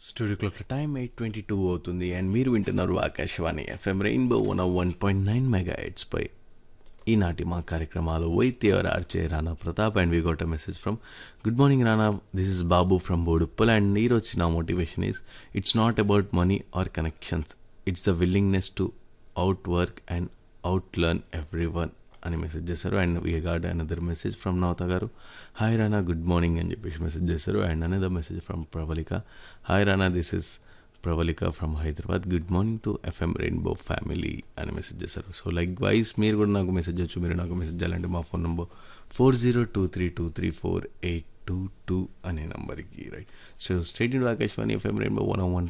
studio clock time eight twenty two అవుతుంది and మీరు వింటున్నారు Akashvani FM rainbow one one point nine mega పై ఈనాటి మా కార్యక్రమాలు వైద్య ఆర్చే Rana Pratap and we got a message from good morning Rana this is Babu from Boduppal and ఈరోజు నా motivation is it's not about money or connections it's the willingness to out work and out learn everyone అని message చేశారు and we got another message from Navatha garu hi Rana good morning అని చెప్పేసి message చేశారు and another message from Pravalika hi Rana this is Pravalika from Hyderabad good morning to FM rainbow family అని message చేశారు so likewise మీరు కూడా నాకు మెసేజ్ వచ్చు మీరు నాకు మెసేజ్ చేయాలంటే మా phone number four zero two three two three four eight two two అనే నంబర్కి right so state Akashvani FM rainbow one one